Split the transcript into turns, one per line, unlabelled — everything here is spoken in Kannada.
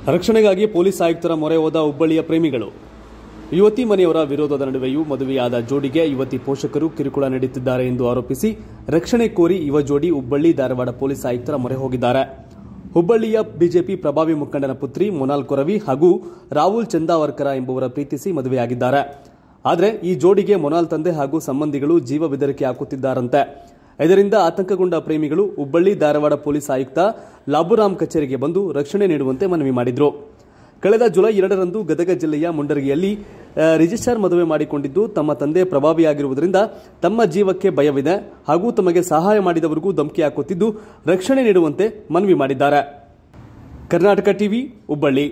ರಕ್ಷಣೆಗಾಗಿ ಪೊಲೀಸ್ ಆಯುಕ್ತರ ಮೊರೆ ಹೋದ ಹುಬ್ಬಳ್ಳಿಯ ಪ್ರೇಮಿಗಳು ಯುವತಿ ಮನೆಯವರ ವಿರೋಧದ ನಡುವೆಯೂ ಮದುವೆಯಾದ ಜೋಡಿಗೆ ಯುವತಿ ಪೋಷಕರು ಕಿರುಕುಳ ನೀಡುತ್ತಿದ್ದಾರೆ ಎಂದು ಆರೋಪಿಸಿ ರಕ್ಷಣೆ ಕೋರಿ ಯುವ ಜೋಡಿ ಹುಬ್ಬಳ್ಳಿ ಧಾರವಾಡ ಪೊಲೀಸ್ ಆಯುಕ್ತರ ಮೊರೆ ಹೋಗಿದ್ದಾರೆ ಹುಬ್ಬಳ್ಳಿಯ ಬಿಜೆಪಿ ಪ್ರಭಾವಿ ಮುಖಂಡನ ಪುತ್ರಿ ಮೊನಾಲ್ ಕೊರವಿ ಹಾಗೂ ರಾಹುಲ್ ಚಂದಾವರ್ಕರ ಎಂಬುವರ ಪ್ರೀತಿಸಿ ಮದುವೆಯಾಗಿದ್ದಾರೆ ಆದರೆ ಈ ಜೋಡಿಗೆ ಮೊನಾಲ್ ತಂದೆ ಹಾಗೂ ಸಂಬಂಧಿಗಳು ಜೀವ ಬೆದರಿಕೆ ಹಾಕುತ್ತಿದ್ದಾರಂತೆ ಇದರಿಂದ ಆತಂಕಗೊಂಡ ಪ್ರೇಮಿಗಳು ಹುಬ್ಬಳ್ಳಿ ಧಾರವಾಡ ಪೊಲೀಸ್ ಆಯುಕ್ತ ಲಾಬುರಾಮ್ ಕಚೇರಿಗೆ ಬಂದು ರಕ್ಷಣೆ ನೀಡುವಂತೆ ಮನವಿ ಮಾಡಿದ್ರು ಕಳೆದ ಜುಲೈ ಎರಡರಂದು ಗದಗ ಜಿಲ್ಲೆಯ ಮುಂಡರಗಿಯಲ್ಲಿ ಆ, ರಿಜಿಸ್ಟರ್ ಮದುವೆ ಮಾಡಿಕೊಂಡಿದ್ದು ತಮ್ಮ ತಂದೆ ಪ್ರಭಾವಿಯಾಗಿರುವುದರಿಂದ ತಮ್ಮ ಜೀವಕ್ಕೆ ಭಯವಿದೆ ಹಾಗೂ ತಮಗೆ ಸಹಾಯ ಮಾಡಿದವರಿಗೂ ಧಮಕಿ ಹಾಕುತ್ತಿದ್ದು ರಕ್ಷಣೆ ನೀಡುವಂತೆ ಮನವಿ ಮಾಡಿದ್ದಾರೆ ಕರ್ನಾಟಕ ಟಿವಿ ಹುಬ್ಬಳ್ಳಿ